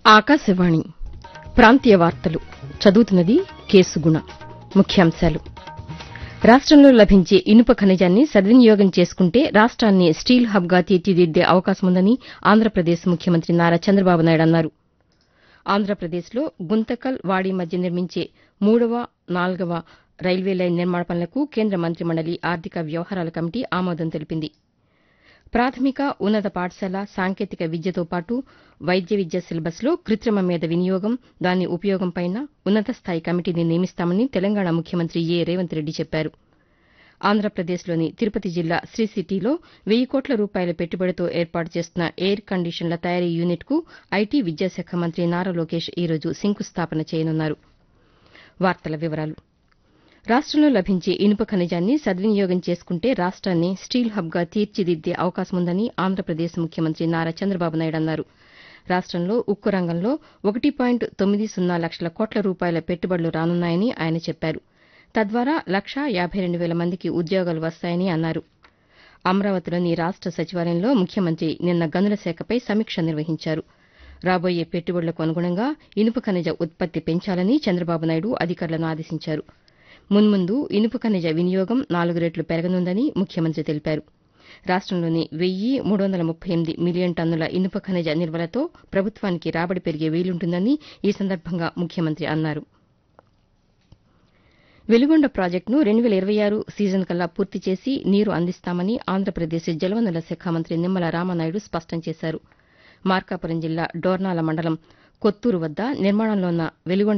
ఆకాశవాణి ప్రాంతీయ వార్తలు చదువుతున్నది కేసుగుణ ముఖ్యాంశాలు రాష్టంలో లభించే ఇనుప ఖనిజాన్ని సద్వినియోగం చేసుకుంటే రాష్ట్రాన్ని స్టీల్ హబ్గా తీర్చిదిద్దే అవకాశముందని ఆంధ్రప్రదేశ్ ముఖ్యమంత్రి నారా చంద్రబాబు నాయుడు అన్నారు ఆంధ్రప్రదేశ్లో గుంతకల్ వాడి మధ్య నిర్మించే మూడవ నాల్గవ రైల్వే లైన్ నిర్మాణ పనులకు కేంద్ర మంత్రి మండలి ఆర్థిక వ్యవహారాల కమిటీ ఆమోదం తెలిపింది ప్రాథమిక ఉన్నత పాఠశాల సాంకేతిక విద్యతో పాటు వైద్య విద్య సిలబస్లో కృతిమ మేధ వినియోగం దాని ఉపయోగంపైన ఉన్నత స్థాయి కమిటీని నియమిస్తామని తెలంగాణ ముఖ్యమంత్రి ఏ రేవంత్ రెడ్డి చెప్పారు ఆంధ్రప్రదేశ్లోని తిరుపతి జిల్లా శ్రీ సిటీలో వెయ్యి కోట్ల రూపాయల పెట్టుబడితో ఏర్పాటు చేస్తున్న ఎయిర్ కండిషన్ల తయారీ యూనిట్కు ఐటీ విద్యాశాఖ మంత్రి నారా లోకేష్ ఈరోజు శంకుస్థాపన చేయనున్నారు వార్తల వివరాలు రాష్టంలో లభించే ఇనుప ఖనిజాన్ని సద్వినియోగం చేసుకుంటే రాష్ట్రాన్ని స్టీల్ హబ్గా తీర్చిదిద్దే అవకాశముందని ఆంధ్రప్రదేశ్ ముఖ్యమంత్రి నారా చంద్రబాబు నాయుడు అన్నారు రాష్టంలో ఉక్కు రంగంలో ఒకటి పాయింట్ తొమ్మిది సున్నా లక్షల కోట్ల రూపాయల పెట్టుబడులు రానున్నాయని ఆయన చెప్పారు తద్వారా లక్షా యాబై రెండు వేల మందికి ఉద్యోగాలు వస్తాయని అన్నారు అమరావతిలోని రాష్ట సచివాలయంలో ముఖ్యమంత్రి నిన్న గనుల శాఖపై సమీక్ష నిర్వహించారు రాబోయే పెట్టుబడులకు అనుగుణంగా ఇనుప ఖనిజ ఉత్పత్తి పెంచాలని చంద్రబాబు నాయుడు అధికారులను ఆదేశించారు మున్ముందు ఇనుప ఖనిజ వినియోగం నాలుగు రెట్లు పెరగనుందని ముఖ్యమంత్రి తెలిపారు రాష్టంలోని వెయ్యి మూడు వందల ముప్పై ఎనిమిది మిలియన్ టన్నుల ఇనుప ఖనిజ నిల్వలతో ప్రభుత్వానికి రాబడి పెరిగే వీలుంటుందని ఈ సందర్భంగా ముఖ్యమంత్రి అన్నారు వెలుగొండ ప్రాజెక్టును రెండు వేల ఇరవై ఆరు సీజన్ కల్లా పూర్తి చేసి నీరు అందిస్తామని ఆంధ్రప్రదేశ్ జలవనరుల శాఖ మంత్రి నిమ్మల రామనాయుడు స్పష్టం చేశారు మార్కాపురం జిల్లా డోర్నాల మండలం కొత్తూరు వద్ద నిర్మాణంలో ఉన్న వెలుగొండ